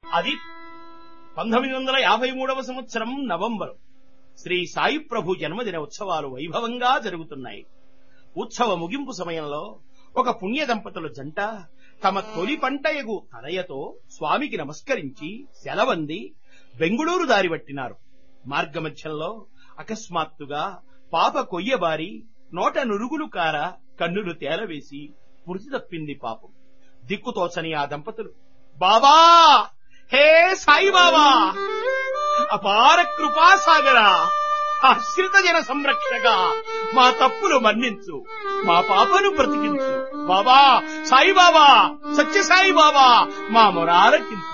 అది పంతొమ్మిది వందల యాభై మూడవ సంవత్సరం నవంబర్ శ్రీ సాయి ప్రభు జన్మదిన ఉత్సవాలు వైభవంగా జరుగుతున్నాయి ఉత్సవ ముగింపు సమయంలో ఒక పుణ్య దంపతుల జంట తమ తొలి పంటయగు తనయతో స్వామికి నమస్కరించి సెలవంది బెంగుళూరు దారి పట్టినారు మార్గమధ్యంలో అకస్మాత్తుగా పాప కొయ్యబారి నోట నురుగులు కార కన్నులు తేలవేసి మృతి తప్పింది పాపం దిక్కుతోచని ఆ దంపతులు బాబా హే సాయిబాబా అపార కృపాసాగరా ఆశ్రిత జన సంరక్షక మా తప్పులు మన్నించు మా పాపను బ్రతికించు బాబా సాయిబాబా సత్య సాయిబాబా మా మొరాలకించు